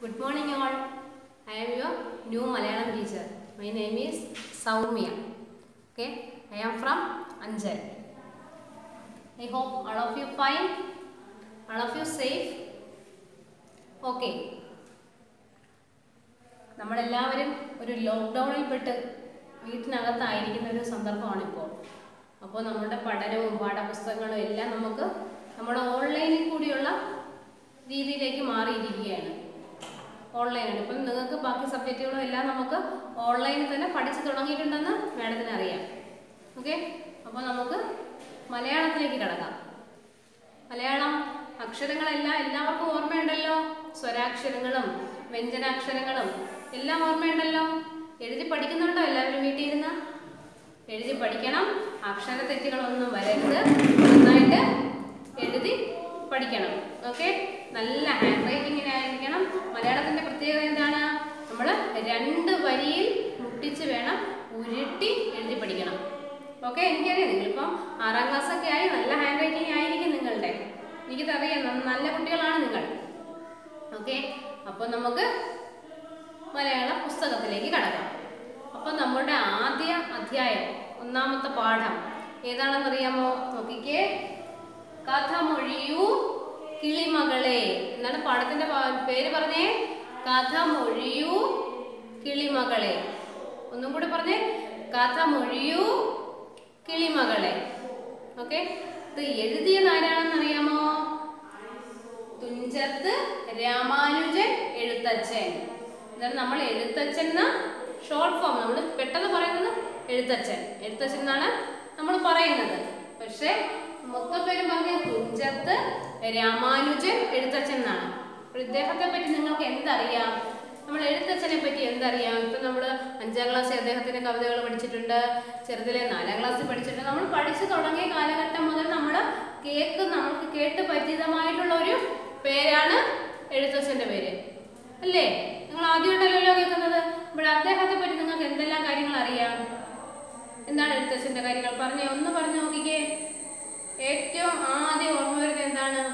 Good morning all. I am your new Malayalam teacher. My name is Saumya. Okay, I am from Anjal. I hope all of you fine, all of you safe. Okay. നമ്മളെല്ലാവരും ഒരു ലോക്ക്ഡൗണിൽ പെട്ട് വീട്ടിനകത്തായിരിക്കുന്ന ഒരു സന്ദർഭമാണ് ഇപ്പോൾ അപ്പോൾ നമ്മുടെ പഠനവും പാഠപുസ്തകങ്ങളും എല്ലാം നമുക്ക് നമ്മുടെ ഓൺലൈനിൽ കൂടിയുള്ള രീതിയിലേക്ക് മാറിയിരിക്കുകയാണ് ഓൺലൈനാണ് ഇപ്പം നിങ്ങൾക്ക് ബാക്കി സബ്ജക്റ്റുകളും എല്ലാം നമുക്ക് ഓൺലൈനിൽ തന്നെ പഠിച്ചു തുടങ്ങിയിട്ടുണ്ടെന്ന് മാഡത്തിന് അറിയാം ഓക്കെ അപ്പോൾ നമുക്ക് മലയാളത്തിലേക്ക് കിടക്കാം മലയാളം അക്ഷരങ്ങളെല്ലാം എല്ലാവർക്കും ഓർമ്മയുണ്ടല്ലോ സ്വരാക്ഷരങ്ങളും വ്യഞ്ജനാക്ഷരങ്ങളും എല്ലാം ഓർമ്മയുണ്ടല്ലോ എഴുതി പഠിക്കുന്നുണ്ടോ എല്ലാവരും വീട്ടിൽ ഇരുന്ന് എഴുതി പഠിക്കണം അക്ഷര തെറ്റുകളൊന്നും വരരുത് നന്നായിട്ട് എഴുതി പഠിക്കണം ഓക്കെ നല്ല ഹാൻഡ് റൈറ്റിങ്ങിനായിരിക്കണം മലയാളത്തിന്റെ പ്രത്യേകത എന്താണ് നമ്മൾ രണ്ട് വരിയിൽ മുട്ടിച്ച് വേണം ഉരുട്ടി എഴുതി പഠിക്കണം ഓക്കെ എനിക്കറിയാം നിങ്ങളിപ്പം ആറാം ക്ലാസ് ഒക്കെ ആയി നല്ല ഹാൻഡ് റൈറ്റിംഗ് ആയിരിക്കും നിങ്ങളുടെ എനിക്കതറിയാം ന- നല്ല കുട്ടികളാണ് നിങ്ങൾ ഓക്കെ അപ്പോൾ നമുക്ക് മലയാള പുസ്തകത്തിലേക്ക് കടക്കാം അപ്പോൾ നമ്മുടെ ആദ്യ അധ്യായം ഒന്നാമത്തെ പാഠം ഏതാണെന്നറിയാമോ നോക്കിക്കേ കഥ മൊഴിയൂ കിളിമകളെ എന്നാണ് പാഠത്തിന്റെ പാ- പേര് പറഞ്ഞേ കഥ മൊഴിയൂ കിളിമകളെ ഒന്നും കൂടി പറഞ്ഞേ കഥ മൊഴിയൂ കിളിമകളെ ഓക്കെ ഇത് എഴുതിയത് ആരാണെന്ന് അറിയാമോ തുഞ്ചത്ത് രാമാനുജൻ എഴുത്തച്ഛൻ എന്താണ് നമ്മൾ എഴുത്തച്ഛൻ എന്ന ഷോർട്ട് ഫോം നമ്മൾ പെട്ടെന്ന് പറയുന്നത് എഴുത്തച്ഛൻ എഴുത്തച്ഛൻ എന്നാണ് നമ്മൾ പറയുന്നത് പക്ഷേ മൊത്തം പേര് പറഞ്ഞ തുഞ്ചത്ത് രാമാനുജൻ എഴുത്തച്ഛൻ എന്നാണ് അപ്പോൾ ഇദ്ദേഹത്തെ പറ്റി നിങ്ങൾക്ക് എന്തറിയാം നമ്മൾ എഴുത്തച്ഛനെ പറ്റി എന്തറിയാം ഇപ്പൊ നമ്മൾ അഞ്ചാം ക്ലാസ്സിൽ അദ്ദേഹത്തിന്റെ കവിതകൾ പഠിച്ചിട്ടുണ്ട് ചെറുതിലെ നാലാം ക്ലാസ്സിൽ പഠിച്ചിട്ടുണ്ട് നമ്മൾ പഠിച്ചു തുടങ്ങിയ കാലഘട്ടം മുതൽ നമ്മൾ കേക്ക് നമുക്ക് കേട്ട് പരിചിതമായിട്ടുള്ള ഒരു പേരാണ് എഴുത്തച്ഛന്റെ പേര് അല്ലേ നിങ്ങൾ ആദ്യമായിട്ടല്ലല്ലോ കേൾക്കുന്നത് ഇവിടെ അദ്ദേഹത്തെ പറ്റി നിങ്ങൾക്ക് എന്തെല്ലാം കാര്യങ്ങൾ അറിയാം എന്താണ് എഴുത്തച്ഛന്റെ കാര്യങ്ങൾ പറഞ്ഞേ ഒന്ന് പറഞ്ഞു നോക്കിക്കേ ഏറ്റവും ആദ്യം ഓർമ്മ വരുന്നത് എന്താണ്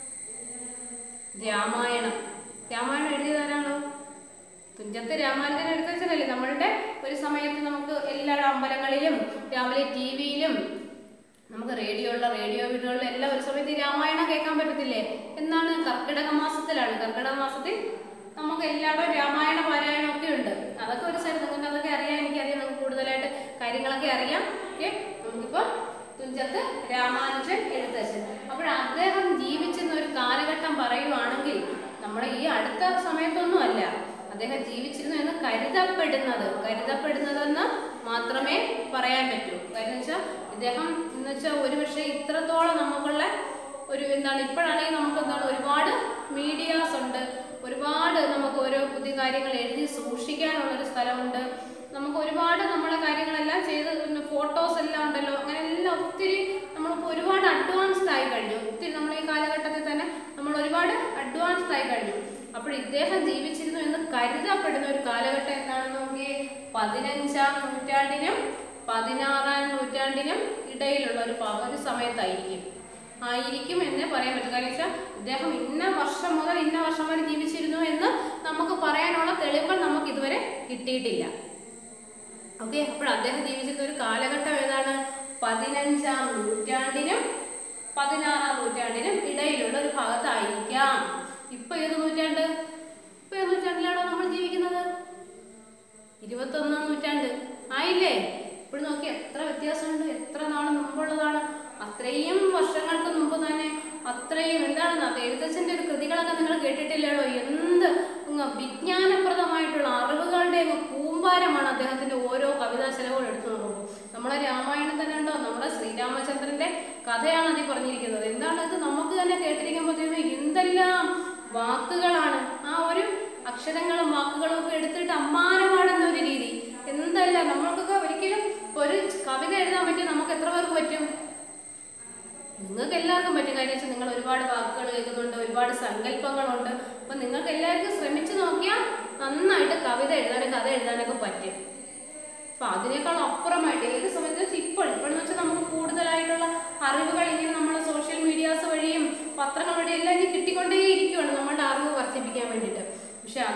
രാമായണം രാമായണം എഴുതിയതാരാണോ തുഞ്ചത്ത് രാമാനുജൻ എഴുത്തച്ഛനല്ലേ നമ്മളുടെ ഒരു സമയത്ത് നമുക്ക് എല്ലാ അമ്പലങ്ങളിലും രാവിലെ ടി വിയിലും നമുക്ക് റേഡിയോയുള്ള റേഡിയോ വീടുകളിലും എല്ലാം ഒരു സമയത്ത് ഈ രാമായണം കേൾക്കാൻ പറ്റത്തില്ലേ എന്നാണ് കർക്കിടക മാസത്തിലാണ് കർക്കിടക മാസത്തിൽ നമുക്ക് എല്ലായിടവും രാമായണ പാരായണം ഒക്കെ ഉണ്ട് അതൊക്കെ ഒരു സൈഡ് നിങ്ങൾക്ക് അതൊക്കെ അറിയാം എനിക്കറിയാം നിങ്ങൾക്ക് കൂടുതലായിട്ട് കാര്യങ്ങളൊക്കെ അറിയാം ഓക്കെ നമുക്കിപ്പോൾ തുഞ്ചത്ത് രാമാനുജൻ എഴുത്തച്ഛൻ അപ്പോൾ അദ്ദേഹം ജീവിച്ചിരുന്ന ഒരു കാലഘട്ടം പറയുവാണെങ്കിൽ നമ്മുടെ ഈ അടുത്ത സമയത്തൊന്നും അല്ല അദ്ദേഹം ജീവിച്ചിരുന്നു എന്ന് കരുതപ്പെടുന്നത് കരുതപ്പെടുന്നതെന്ന് മാത്രമേ പറയാൻ പറ്റൂ കാര്യം വെച്ചാൽ ഇദ്ദേഹം എന്ന് വെച്ചാൽ ഒരുപക്ഷെ ഇത്രത്തോളം നമുക്കുള്ള ഒരു എന്താണ് ഇപ്പോഴാണെങ്കിൽ നമുക്ക് എന്താണ് ഒരുപാട് മീഡിയാസ് ഉണ്ട് ഒരുപാട് നമുക്ക് ഓരോ പുതിയ കാര്യങ്ങൾ എഴുതി സൂക്ഷിക്കാനുള്ള ഒരു സ്ഥലമുണ്ട് നമുക്ക് ഒരുപാട് നമ്മളെ കാര്യങ്ങളെല്ലാം ചെയ്ത് ഫോട്ടോസ് എല്ലാം ഉണ്ടല്ലോ അങ്ങനെ എല്ലാം ഒത്തിരി നമ്മളിപ്പോൾ ഒരുപാട് അഡ്വാൻസ്ഡ് ആയി കഴിഞ്ഞു ഒത്തിരി നമ്മൾ ഈ കാലഘട്ടത്തിൽ തന്നെ നമ്മൾ ഒരുപാട് അഡ്വാൻസ്ഡ് ആയി കഴിഞ്ഞു അപ്പോൾ ഇദ്ദേഹം ജീവിച്ചിരുന്നു എന്ന് കരുതപ്പെടുന്ന ഒരു കാലഘട്ടം എന്താണെന്ന് നോക്കിയേ പതിനഞ്ചാം നൂറ്റാണ്ടിനും പതിനാറാം നൂറ്റാണ്ടിനും ഇടയിലുള്ള ഒരു പ- ഒരു സമയത്തായിരിക്കും ആയിരിക്കും എന്നേ പറയാൻ പറ്റും കാരണം വെച്ചാൽ ഇദ്ദേഹം ഇന്ന വർഷം മുതൽ ഇന്ന വർഷം വരെ ജീവിച്ചിരുന്നു എന്ന് നമുക്ക് പറയാനുള്ള തെളിവുകൾ നമുക്ക് ഇതുവരെ കിട്ടിയിട്ടില്ല ഓക്കെ അപ്പോൾ അദ്ദേഹം ജീവിച്ചിരുന്ന ഒരു കാലഘട്ടം ഏതാണ് പതിനഞ്ചാം നൂറ്റാണ്ടിനും പതിനാറാം നൂറ്റാണ്ടിനും ഇടയിലുള്ള ഒരു ഭാഗത്തായിരിക്കാം ഇപ്പൊ ഏത് നൂറ്റാണ്ട് ഇപ്പൊ ഏത് നൂറ്റാണ്ടിലാണോ നമ്മൾ ജീവിക്കുന്നത് ഇരുപത്തൊന്നാം നൂറ്റാണ്ട് ആയില്ലേ ഇപ്പോൾ നോക്കി എത്ര വ്യത്യാസമുണ്ട് എത്ര നാൾ മുമ്പുള്ളതാണ് അത്രയും വർഷങ്ങൾക്ക് മുമ്പ് തന്നെ അത്രയും എന്താണ് അത് എഴുത്തച്ഛൻ്റെ ഒരു കൃതികളൊക്കെ നിങ്ങൾ കേട്ടിട്ടില്ലല്ലോ എന്ത് അങ്ങ് വിജ്ഞാനപ്രദമായിട്ടുള്ള അറിവുകളുടെ അങ്ങ് കൂമ്പാരമാണ് അദ്ദേഹത്തിന്റെ ഓരോ കവിതാ ശലഭങ്ങൾ എടുത്തു നോക്കുമ്പോൾ നമ്മളെ രാമായണം തന്നെ ഉണ്ടോ നമ്മുടെ ശ്രീരാമചന്ദ്രന്റെ കഥയാണ് അതിൽ പറഞ്ഞിരിക്കുന്നത് എന്താണ് ഇത് നമുക്ക് തന്നെ കേട്ടിരിക്കുമ്പോഴത്തേക്കും എന്തെല്ലാം വാക്കുകളാണ് ആ ഒരു അക്ഷരങ്ങളും വാക്കുകളും ഒക്കെ എടുത്തിട്ട് അമ്മാനമാടുന്ന ഒരു രീതി എന്തല്ല നമ്മൾക്കൊക്കെ ഒരിക്കലും ഒരു കവിത എഴുതാൻ പറ്റും നമുക്ക് എത്ര പേർക്ക് പറ്റും നിങ്ങൾക്ക് എല്ലാവർക്കും പറ്റും കാര്യം വെച്ചാൽ നിങ്ങൾ ഒരുപാട് വാക്കുകൾ കേൾക്കുന്നുണ്ട് ഒരുപാട് സങ്കല്പങ്ങളുണ്ട് അപ്പം നിങ്ങൾക്ക് എല്ലാവർക്കും ശ്രമിച്ചു നോക്കിയാൽ നന്നായിട്ട് കവിത എഴുതാനും കഥ എഴുതാനൊക്കെ പറ്റും അപ്പൊ അതിനേക്കാൾ അപ്പുറമായിട്ട് ഏത് സമയത്ത് വെച്ചാൽ ഇപ്പോൾ ഇപ്പോഴെന്ന് വെച്ചാൽ നമുക്ക് കൂടുതലായിട്ടുള്ള അറിവുകൾ ഇങ്ങനെ നമ്മൾ സോഷ്യൽ മീഡിയാസ് വഴിയും പത്രങ്ങൾ വഴിയും എല്ലാം ഇനി കിട്ടിക്കൊണ്ടേ ഇരിക്കുവാണ് നമ്മളുടെ അറിവ് വർദ്ധിപ്പിക്കാൻ വേണ്ടിയിട്ട് പക്ഷെ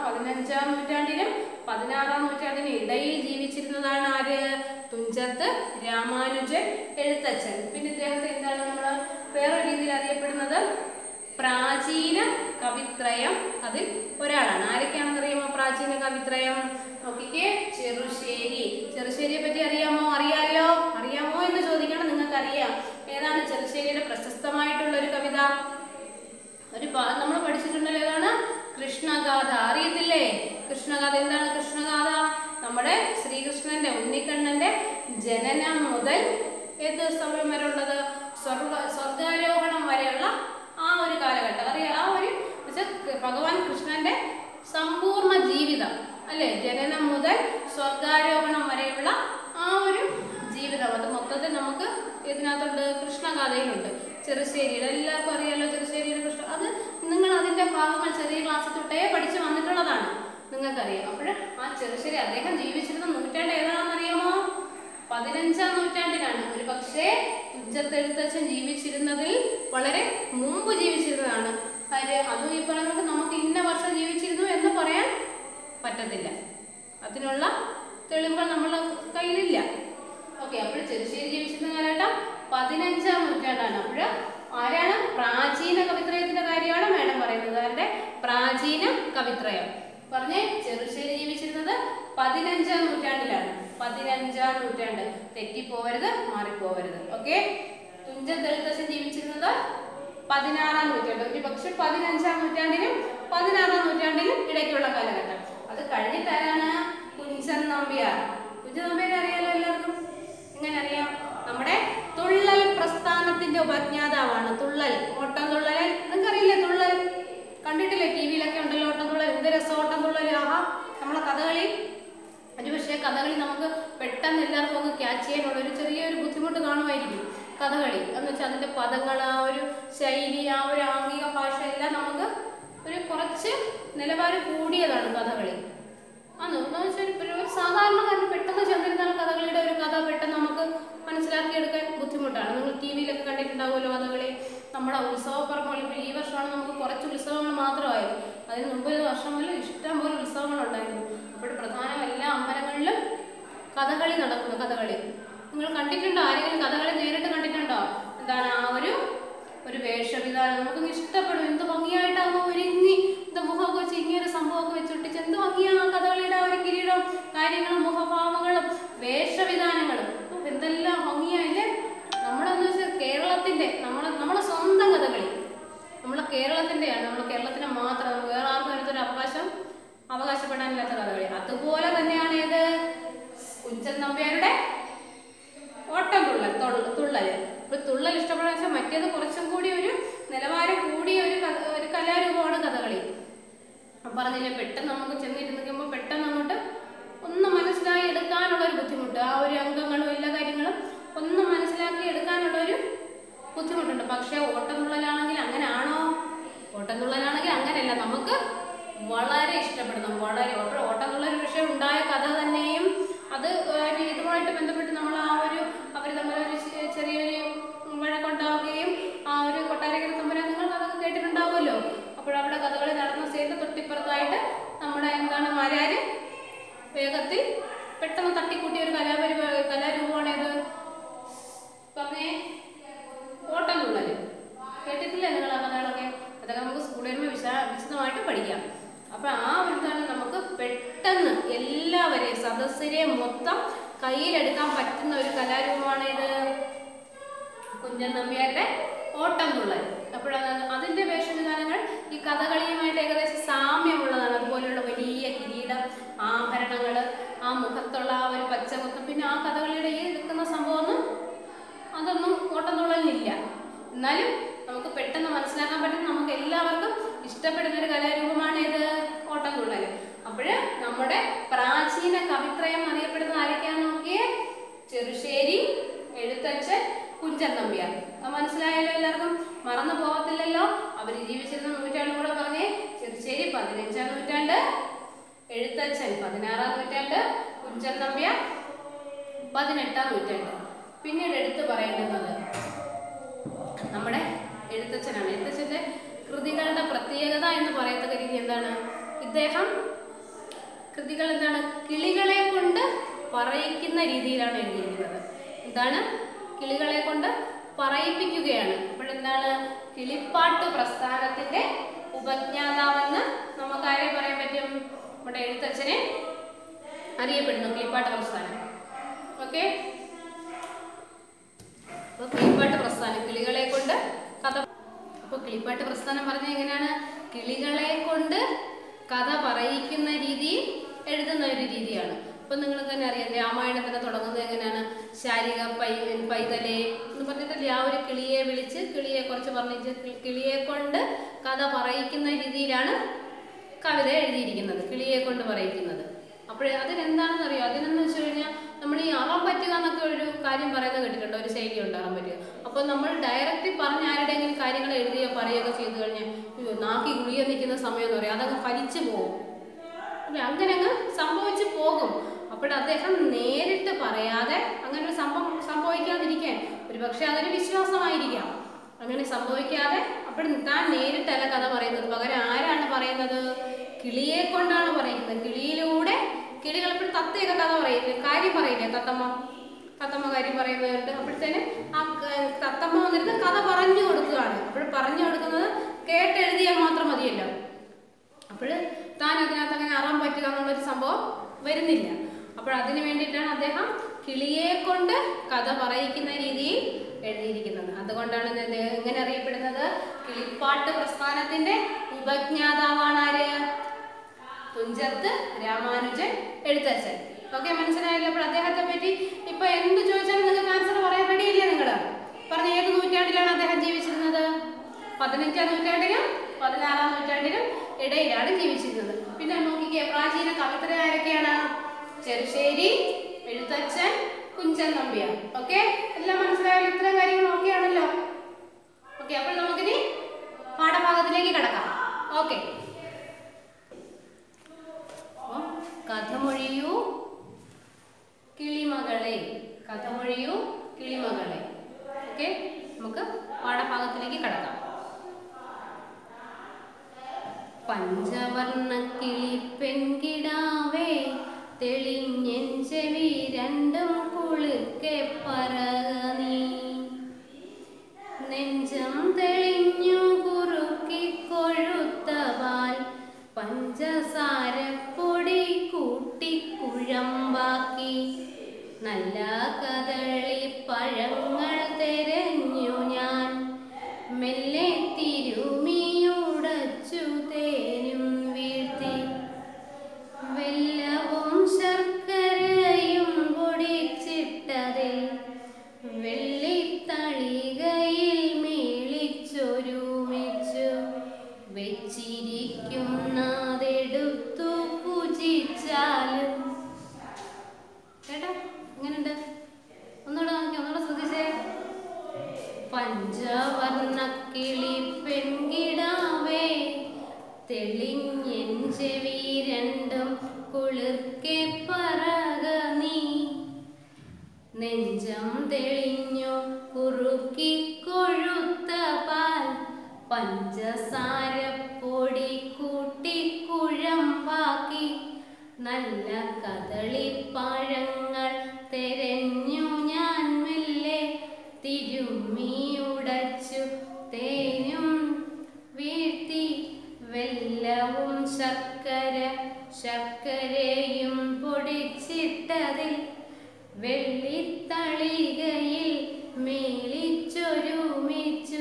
പതിനഞ്ചാം നൂറ്റാണ്ടിനും പതിനാറാം നൂറ്റാണ്ടിനും ഇടയിൽ ജീവിച്ചിരുന്നതാണ് ആര് തുഞ്ചത്ത് രാമാനുജൻ എഴുത്തച്ഛൻ പിന്നെ ഇദ്ദേഹത്തെ എന്താണ് നമ്മൾ വേറെ രീതിയിൽ അറിയപ്പെടുന്നത് പ്രാചീന കവിത്രയം അതിൽ ഒരാളാണ് ആരൊക്കെയാണെന്ന് അറിയാമോ പ്രാചീന കവിത്രയം നോക്കിക്കേ ചെറുശ്ശേരി ചെറുശ്ശേരിയെ പറ്റി അറിയാമോ അറിയാലോ അറിയാമോ എന്ന് ചോദിക്കണം നിങ്ങൾക്ക് അറിയാം ഏതാണ് ചെറുശ്ശേരിയുടെ പ്രശസ്തമായിട്ടുള്ള ഒരു കവിത ഒരു നമ്മൾ പഠിച്ചിട്ടുണ്ടല്ലോ ഏതാണ് കൃഷ്ണഗാഥ അറിയത്തില്ലേ കൃഷ്ണഗാഥ എന്താണ് കൃഷ്ണഗാഥ നമ്മുടെ ശ്രീകൃഷ്ണന്റെ ഉണ്ണിക്കണ്ണന്റെ ജനനം മുതൽ ഏത് സമയം വരെ ഉള്ളത് സ്വർഗ സ്വർഗാരോഹണം വരെയുള്ള ആ ഒരു കാലഘട്ടം അറിയാം ആ ഒരു എന്നുവെച്ചാൽ ഭഗവാൻ കൃഷ്ണന്റെ സമ്പൂർണ്ണ ജീവിതം അല്ലേ ജനനം മുതൽ സ്വർഗാരോഹണം വരെയുള്ള ആ ഒരു ജീവിതം അത് മൊത്തത്തിൽ നമുക്ക് ഇതിനകത്തുണ്ട് കൃഷ്ണഗാഥയിലുണ്ട് ചെറുശ്ശേരിയുടെ എല്ലാവർക്കും അറിയാലോ ചെറുശ്ശേരിയുടെ കൃഷ്ണ അത് നിങ്ങൾ അതിന്റെ ഭാഗങ്ങൾ ചെറിയ ക്ലാസ്സിൽ തൊട്ടേ പഠിച്ചു വന്നിട്ടുള്ളതാണ് നിങ്ങൾക്കറിയാം അപ്പോൾ ആ ചെറുശ്ശേരി അദ്ദേഹം ജീവിച്ചിരുന്ന നൂറ്റാണ്ട് ഏതാണെന്ന് അറിയാമോ പതിനഞ്ചാം നൂറ്റാണ്ടിലാണ് ഒരു പക്ഷേ തുഞ്ചത്തെഴുത്തച്ഛൻ ജീവിച്ചിരുന്നതിൽ വളരെ മുമ്പ് ജീവിച്ചിരുന്നതാണ് ആര് അതും ഈ പറയുന്നത് നമുക്ക് ഇന്ന വർഷം ജീവിച്ചിരുന്നു എന്ന് പറയാൻ പറ്റത്തില്ല അതിനുള്ള തെളിവുകൾ നമ്മളെ കയ്യിലില്ല ഓക്കെ അപ്പോൾ ചെറുശ്ശേരി ജീവിച്ചിരുന്ന കാലഘട്ടം പതിനഞ്ചാം നൂറ്റാണ്ടാണ് അപ്പോൾ ആരാണ് പ്രാചീന കവിത്രയത്തിന്റെ കാര്യമാണ് മേഡം പറയുന്നത് അവരുടെ പ്രാചീന കവിത്രയം പറഞ്ഞേ ചെറുശ്ശേരി ജീവിച്ചിരുന്നത് പതിനഞ്ചാം നൂറ്റാണ്ടിലാണ് പതിനഞ്ചാം നൂറ്റാണ്ട് തെറ്റിപ്പോവരുത് മാറിപ്പോവരുത് ഓക്കെ തുഞ്ചത്തെഴുത്തച്ഛൻ ജീവിച്ചിരുന്നത് പതിനാറാം നൂറ്റാണ്ട് ഒരു പക്ഷെ പതിനഞ്ചാം നൂറ്റാണ്ടിനും പതിനാറാം നൂറ്റാണ്ടിനും ഇടയ്ക്കുള്ള കാലഘട്ടം അത് കഴിഞ്ഞിട്ടാരാണ് കുഞ്ചൻ നമ്പ്യാർ കുഞ്ചൻ നമ്പ്യാർ അറിയാലോ എല്ലാവർക്കും എങ്ങനെ അറിയാം നമ്മുടെ തുള്ളൽ പ്രസ്ഥാനത്തിന്റെ ഉപജ്ഞാതാവാണ് തുള്ളൽ ഓട്ടം തുള്ളൽ നിങ്ങൾക്കറിയില്ലേ തുള്ളൽ കണ്ടിട്ടില്ലേ ടി വിയിലൊക്കെ ഉണ്ടല്ലോ ഓട്ടം തുള്ളൽ എന്ത് രസം ഓട്ടം തുള്ളൽ ആഹാ നമ്മളെ കഥകളി ഒരു പക്ഷേ കഥകളി നമുക്ക് പെട്ടെന്ന് എല്ലാവർക്കും ഒന്ന് ക്യാച്ച് ചെയ്യാനുള്ള ഒരു ചെറിയൊരു ബുദ്ധിമുട്ട് കാണുമായിരിക്കും കഥകളി എന്ന് വെച്ചാൽ അതിൻ്റെ പദങ്ങൾ ആ ഒരു ശൈലി ആ ഒരു ആംഗിക ഭാഷ എല്ലാം നമുക്ക് ഒരു കുറച്ച് നിലവാരം കൂടിയതാണ് കഥകളി അന്ന് എന്ന് വെച്ചാൽ ഒരു ഒരു സാധാരണക്കാരന് പെട്ടെന്ന് ചെന്നിരുന്നാൽ കഥകളിയുടെ ഒരു കഥ പെട്ടെന്ന് നമുക്ക് മനസ്സിലാക്കിയെടുക്കാൻ ബുദ്ധിമുട്ടാണ് നിങ്ങൾ ടി വിയിലൊക്കെ കണ്ടിട്ടുണ്ടാവുമല്ലോ കഥകളി നമ്മുടെ ഉത്സവ പറമ്പുകൾ ഇപ്പോൾ ഈ വർഷമാണ് നമുക്ക് കുറച്ച് ഉത്സവങ്ങൾ മാത്രമായത് അതിന് മുമ്പ് ഒരു വർഷം മുതൽ ഇഷ്ടം പോലെ ഉത്സവങ്ങളുണ്ടായിരുന്നു അപ്പോൾ പ്രധാന എല്ലാ അമ്പലങ്ങളിലും കഥകളി നടക്കുന്നു കഥകളി നിങ്ങൾ കണ്ടിട്ടുണ്ടോ ആരെങ്കിലും കഥകളി നേരിട്ട് കണ്ടിട്ടുണ്ടോ എന്താണ് ആ ഒരു ഒരു വേഷവിധാനം നമുക്ക് ഇഷ്ടപ്പെടും എന്ത് ഭംഗിയായിട്ടാകുമ്പോൾ ഒരുങ്ങി എന്താ മുഖമൊക്കെ വെച്ച് ഇങ്ങനെ സംഭവമൊക്കെ വെച്ചൊട്ടിച്ച് എന്ത് ഭംഗിയാണ് ആ കഥകളിയുടെ ആ ഒരു കിരീടം കാര്യങ്ങളും മുഖഭാവങ്ങളും വേഷവിധാനങ്ങളും ഉഫ്, എന്തെല്ലാം ഭംഗിയായില്ലേ നമ്മളെന്ന് വെച്ചാൽ കേരളത്തിന്റെ നമ്മളെ നമ്മളെ സ്വന്തം കഥകളി നമ്മളെ കേരളത്തിന്റെയാണ് നമ്മൾ കേരളത്തിന് മാത്രം നമുക്ക് വേറെ ആർക്കും അതിനകത്തൊരു അവകാശം അവകാശപ്പെടാനില്ലാത്ത കഥകളി അതുപോലെ തന്നെയാണ് ഏത് കുഞ്ചൻ നമ്പ്യാരുടെ ഓട്ടം തുള്ളൽ തൊള്ള- തുള്ളൽ ഇപ്പൊ തുള്ളൽ ഇഷ്ടപ്പെടാൻ വെച്ചാൽ മറ്റേത് കുറച്ചും കൂടി ഒരു നിലവാരം കൂടിയ ഒരു കഥ- ഒരു കലാരൂപമാണ് കഥകളി അപ്പൊ പറഞ്ഞില്ലേ പെട്ടെന്ന് നമുക്ക് ചെന്നിരുന്നിരിക്കുമ്പോൾ പെട്ടെന്ന് അങ്ങോട്ട് ഒന്ന് മനസ്സിലാക്കി എടുക്കാനുള്ള ഒരു ബുദ്ധിമുട്ട് ആ ഒരു അംഗങ്ങളും എല്ലാ കാര്യങ്ങളും ഒന്ന് മനസ്സിലാക്കി എടുക്കാനുള്ള ഒരു ബുദ്ധിമുട്ടുണ്ട് പക്ഷേ ഓട്ടംതുള്ളലാണെങ്കിൽ അങ്ങനെയാണോ ഓട്ടംതുള്ളലാണെങ്കിൽ അങ്ങനെയല്ല നമുക്ക് വളരെ ഇഷ്ടപ്പെടുന്നു വളരെ ഓട്ട- ഓട്ടംതുള്ളൽ പക്ഷേ ഉണ്ടായ കഥ തന്നെയും അത് ഒരു ഇതുമായിട്ട് ബന്ധപ്പെട്ട് നമ്മൾ ആ ഒരു അവർ തമ്മിലൊരു ചെ- ചെറിയൊരു വഴക്കുണ്ടാവുകയും ആ ഒരു കൊട്ടാരക്കര തമ്പുരാൻ നിങ്ങൾ അതൊക്കെ കേട്ടിട്ടുണ്ടാവുമല്ലോ അപ്പോഴവിടെ കഥകളി നടന്ന സൈഡിൽ തൊട്ടിപ്പുറത്തായിട്ട് നമ്മുടെ എന്താണ് മാരാര് വേഗത്തിൽ പെട്ടെന്ന് തട്ടിക്കൂട്ടിയ ഒരു കലാപരിപാ കലാരൂപമാണേത് പറഞ്ഞേ ഓട്ടം തുള്ളല് കേട്ടിട്ടില്ലേ നിങ്ങൾ ആ കഥകളൊക്കെ അതൊക്കെ നമുക്ക് സ്കൂളിൽ വരുമ്പോൾ വിശാ വിശദമായിട്ട് പഠിക്കാം അപ്പൊ ആ ഒരു ഇതാണ് നമുക്ക് പെട്ടെന്ന് എല്ലാവരെയും സദസ്യരെ മൊത്തം കയ്യിലെടുക്കാൻ പറ്റുന്ന ഒരു കലാരൂപമാണ് ഇത് കുഞ്ചൻ നമ്പ്യാരുടെ ഓട്ടം തുള്ളൽ അപ്പോഴത് അതിന്റെ വേഷവിധാനങ്ങൾ ഈ കഥകളിയുമായിട്ട് ഏകദേശം സാമ്യമുള്ളതാണ് അതുപോലെയുള്ള വലിയ കിരീടം ആഭരണങ്ങൾ ആ മുഖത്തുള്ള ആ ഒരു പച്ചമുഖം പിന്നെ ആ കഥകളിയുടെ ഈ നിൽക്കുന്ന സംഭവമൊന്നും അതൊന്നും ഓട്ടം തുള്ളലിനില്ല എന്നാലും നമുക്ക് പെട്ടെന്ന് മനസ്സിലാക്കാൻ പറ്റുന്ന നമുക്ക് എല്ലാവർക്കും ഇഷ്ടപ്പെടുന്ന ഒരു കലാരൂപമാണ് ഇത് ഓട്ടം തുള്ളൽ അപ്പോൾ നമ്മുടെ പ്രാചീന കവിത്രയം അറിയപ്പെടുന്ന ആരൊക്കെയാന്ന് നോക്കിയേ ചെറുശ്ശേരി എഴുത്തച്ഛൻ കുഞ്ചൻ നമ്പ്യാർ അത് മനസ്സിലായല്ലോ എല്ലാവർക്കും മറന്നു പോകത്തില്ലല്ലോ അവർ ജീവിച്ചിരുന്ന നൂറ്റാണ്ട് കൂടെ പറഞ്ഞേ ചെറുശ്ശേരി പതിനഞ്ചാം നൂറ്റാണ്ട് എഴുത്തച്ഛൻ പതിനാറാം നൂറ്റാണ്ട് കുഞ്ചൻ നമ്പ്യാർ പതിനെട്ടാം നൂറ്റാണ്ട് പിന്നീട് എടുത്തു പറയേണ്ടുന്നത് നമ്മുടെ എഴുത്തച്ഛനാണ് എഴുത്തച്ഛൻ്റെ കൃതികളുടെ പ്രത്യേകത എന്ന് പറയത്തക്ക രീതി എന്താണ് ഇദ്ദേഹം കൃതികൾ എന്താണ് കിളികളെ കൊണ്ട് പറയിക്കുന്ന രീതിയിലാണ് എഴുതിയിരിക്കുന്നത് എന്താണ് കിളികളെ കൊണ്ട് പറയിപ്പിക്കുകയാണ് അപ്പോഴെന്താണ് കിളിപ്പാട്ട് പ്രസ്ഥാനത്തിന്റെ ഉപജ്ഞാതാവെന്ന് നമുക്ക് ആരെ പറയാൻ പറ്റും നമ്മുടെ എഴുത്തച്ഛനെ അറിയപ്പെടുന്നു കിളിപ്പാട്ട് പ്രസ്ഥാനം ഓക്കെ അപ്പോൾ കിളിപ്പാട്ട് പ്രസ്ഥാനം കിളികളെ കൊണ്ട് കഥ അപ്പോൾ കിളിപ്പാട്ട് പ്രസ്ഥാനം പറഞ്ഞ എങ്ങനെയാണ് കിളികളെ കൊണ്ട് കഥ പറയിക്കുന്ന രീതിയിൽ എഴുതുന്ന ഒരു രീതിയാണ് ഇപ്പം നിങ്ങൾക്ക് തന്നെ അറിയാം രാമായണം തന്നെ തുടങ്ങുന്നത് എങ്ങനെയാണ് ശാരിക പൈ പൈതലെ എന്ന് പറഞ്ഞിട്ടല്ലേ ആ ഒരു കിളിയെ വിളിച്ച് കിളിയെ കുറച്ച് പറഞ്ഞിട്ട് കി- കിളിയെ കൊണ്ട് കഥ പറയിക്കുന്ന രീതിയിലാണ് കവിത എഴുതിയിരിക്കുന്നത് കിളിയെ കൊണ്ട് പറയിക്കുന്നത് അപ്പോൾ അതിനെന്താണെന്ന് അറിയോ അതിനെന്ന് വെച്ച് കഴിഞ്ഞാൽ നമ്മൾ ഈ അറം പറ്റുക എന്നൊക്കെ ഒരു കാര്യം പറയുന്നത് കേട്ടിട്ടുണ്ടോ ഒരു ശൈലി ഉണ്ട് അറം പറ്റുക അപ്പോൾ നമ്മൾ ഡയറക്റ്റ് പറഞ്ഞ ആരുടെയെങ്കിലും കാര്യങ്ങൾ എഴുതിയോ പറയുകയോ ചെയ്തു കഴിഞ്ഞാൽ അയ്യോ നാക്കി ഗുളിയ നിൽക്കുന്ന സമയം എന്ന് പറയും അതങ്ങ് ഫലിച്ചു പോകും അല്ലെ അങ്ങനെ അങ്ങ് സംഭവിച്ചു പോകും അപ്പോൾ അദ്ദേഹം നേരിട്ട് പറയാതെ അങ്ങനെ ഒരു സംഭവം സംഭവിക്കാതിരിക്കാൻ ഒരു പക്ഷെ അതൊരു വിശ്വാസമായിരിക്കാം അങ്ങനെ സംഭവിക്കാതെ അപ്പോൾ താൻ നേരിട്ടല്ല കഥ പറയുന്നത് പകരം ആരാണ് പറയുന്നത് കിളിയെ കൊണ്ടാണ് പറയുന്നത് കിളിയിലൂടെ കിളികൾ ഇപ്പോൾ തത്തയൊക്കെ കഥ പറയില്ലേ കാര്യം പറയില്ലേ തത്തമ്മ തത്തമ്മ കാര്യം പറയുന്നവരുണ്ട് അപ്പോഴത്തേന് ആ ക- തത്തമ്മ വന്നിരുന്ന് കഥ പറഞ്ഞു കൊടുക്കുകയാണ് അപ്പോൾ പറഞ്ഞു കൊടുക്കുന്നത് കേട്ടെഴുതിയാൽ മാത്രം മതിയല്ലോ അപ്പോൾ താൻ അതിനകത്ത് അങ്ങനെ അറാൻ പറ്റുക എന്നുള്ളൊരു സംഭവം വരുന്നില്ല അപ്പോൾ അതിന് വേണ്ടിയിട്ടാണ് അദ്ദേഹം കിളിയെ കൊണ്ട് കഥ പറയിക്കുന്ന രീതിയിൽ എഴുതിയിരിക്കുന്നത് അതുകൊണ്ടാണ് ഇത് അദ്ദേഹം എങ്ങനെ അറിയപ്പെടുന്നത് കിളിപ്പാട്ട് പ്രസ്ഥാനത്തിന്റെ ഉപജ്ഞാതാവാണ് ആര് തുഞ്ചത്ത് രാമാനുജൻ എഴുത്തച്ഛൻ ഓക്കെ മനസ്സിലായല്ലോ അപ്പോൾ അദ്ദേഹത്തെ പറ്റി ഇപ്പൊ എന്ത് ചോദിച്ചാലും നിങ്ങൾക്ക് ആൻസർ പറയാൻ റെഡിയില്ലേ നിങ്ങൾ പറഞ്ഞ ഏത് നൂറ്റാണ്ടിലാണ് അദ്ദേഹം ജീവിച്ചിരുന്നത് പതിനഞ്ചാം നൂറ്റാണ്ടിനും പതിനാറാം നൂറ്റാണ്ടിനും ഇടയിലാണ് ജീവിച്ചിരുന്നത് പിന്നെ നോക്കിക്കേ പ്രാചീന കവിതര ആരൊക്കെയാണ് ചെറുശ്ശേരി എഴുത്തച്ഛൻ കുഞ്ചൻ നമ്പ്യാർ ഓക്കെ എല്ലാം മനസ്സിലായാലും ഇത്തരം കാര്യങ്ങൾ ഓക്കെ ആണല്ലോ ഓക്കെ അപ്പോൾ നമുക്കിനി പാഠഭാഗത്തിലേക്ക് കിടക്കാം ഓക്കെ അപ്പം കഥമൊഴിയൂ കിളിമകളെ കഥമൊഴിയൂ കിളിമകളെ ഓക്കെ നമുക്ക് പാഠഭാഗത്തിലേക്ക് കടക്കാം പഞ്ചവർണ്ണ കിളി പെൺകിടാവേ തെളിഞ്ഞെൻ ചെവി രണ്ടും കുളിർക്കെ പറക നീ നെഞ്ചം തെളിഞ്ഞു കുറുക്കി കൊഴുത്ത പാൽ പഞ്ചസാരപ്പൊടി കൂട്ടി കുഴമ്പാക്കി നല്ല കദളി പഴങ്ങൾ തെരഞ്ഞു ഞാൻ മെല്ലെ തിരുമിയുടച്ചു തേനും വീഴ്ത്തി വെല്ലവും ശർക്കരയും പൊടിച്ചിട്ടതിൽ വെള്ളിത്തളികയിൽ മേളിച്ചൊരുമിച്ചു വെച്ചിരിക്കുന്നതെടുത്തു പൂജിച്ചാലും കേട്ടോ എങ്ങനെയുണ്ട് ഒന്നുകൂടെ നോക്കി ഒന്നുകൂടെ ശ്രദ്ധിച്ചേ പഞ്ചവർണ്ണ കിളി പെൺകിടാവേ തെളിഞ്ഞെൻ ചെവി രണ്ടും കുളിർക്കെ പറക നീ നെഞ്ചം തെളിഞ്ഞു കുറുക്കി കൊഴുത്ത പാൽ പഞ്ചസാരപ്പൊടി കൂട്ടി കുഴമ്പാക്കി നല്ല കദളിപ്പഴങ്ങൾ തെരഞ്ഞു ഞാൻ മെല്ലെ തിരുമ്മിയുടച്ചു തേനും വീഴ്ത്തി വെല്ലവും ശർക്കര ശർക്കരയും പൊടിച്ചിട്ടതിൽ വെള്ളിത്തളികയിൽ മേളിച്ചൊരുമിച്ചു